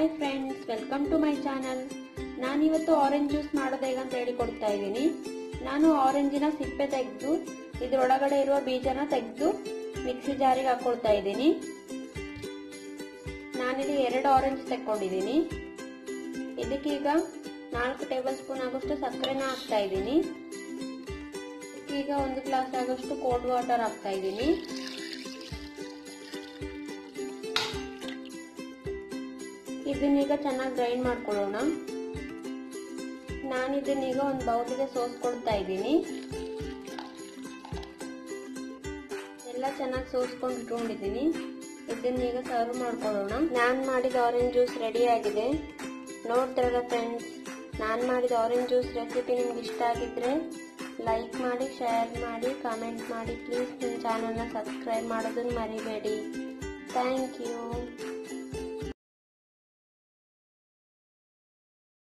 hi friends welcome to my channel ನಾನಿವತ್ತು orange juice ಮಾಡೋದು ಹೇಗೆ ಅಂತ ಹೇಳಿ ಕೊಡ್ತಾ ಇದ್ದೀನಿ ನಾನು ಆರೆಂಜಿನ ಸಿಪ್ಪೆ ತೆಗೆದು ಇದ್ರೊಳಗಡೆ ಇರುವ ಬೀಜನ ತೆಗೆದು ಮಿಕ್ಸಿ ಜಾರಿಗೆ ಹಾಕೊಳ್ತಾ ಇದ್ದೀನಿ ನಾನಿಲ್ಲಿ ಎರಡು ಆರೆಂಜ್ ತೆಕ್ಕೊಂಡಿದ್ದೀನಿ ಇದಕ್ಕೀಗ ನಾಲ್ಕು ಟೇಬಲ್ ಸ್ಪೂನ್ ಆಗೋಷ್ಟು ಸಕ್ಕರೆನ ಹಾಕ್ತಾ ಇದ್ದೀನಿ ಈಗ ಒಂದು ಗ್ಲಾಸ್ ಆಗೋಷ್ಟು ಕೋಲ್ಡ್ ವಾಟರ್ ಹಾಕ್ತಾ ಇದ್ದೀನಿ ಇದನ್ನೀಗ ಚೆನ್ನಾಗಿ ಗ್ರೈಂಡ್ ಮಾಡ್ಕೊಳ್ಳೋಣ ನಾನು ಇದನ್ನೀಗ ಒಂದು ಬೌಲಿಗೆ ಸೋಸ್ಕೊಳ್ತಾ ಇದ್ದೀನಿ ಎಲ್ಲ ಚೆನ್ನಾಗಿ ಸೋಸ್ಕೊಂಡು ಇಟ್ಕೊಂಡಿದ್ದೀನಿ ಇದನ್ನೀಗ ಸರ್ವ್ ಮಾಡ್ಕೊಳ್ಳೋಣ ನಾನು ಮಾಡಿದ ಆರೆಂಜ್ ಜ್ಯೂಸ್ ರೆಡಿ ಆಗಿದೆ ನೋಡ್ತಿರಲ್ಲ ಫ್ರೆಂಡ್ಸ್ ನಾನು ಮಾಡಿದ ಆರೆಂಜ್ ಜ್ಯೂಸ್ ರೆಸಿಪಿ ನಿಮ್ಗೆ ಇಷ್ಟ ಆಗಿದ್ರೆ ಲೈಕ್ ಮಾಡಿ ಶೇರ್ ಮಾಡಿ ಕಾಮೆಂಟ್ ಮಾಡಿ ಪ್ಲೀಸ್ ನನ್ನ ಚಾನಲ್ನ ಸಬ್ಸ್ಕ್ರೈಬ್ ಮಾಡೋದನ್ನು ಮರಿಬೇಡಿ ಥ್ಯಾಂಕ್ ಯು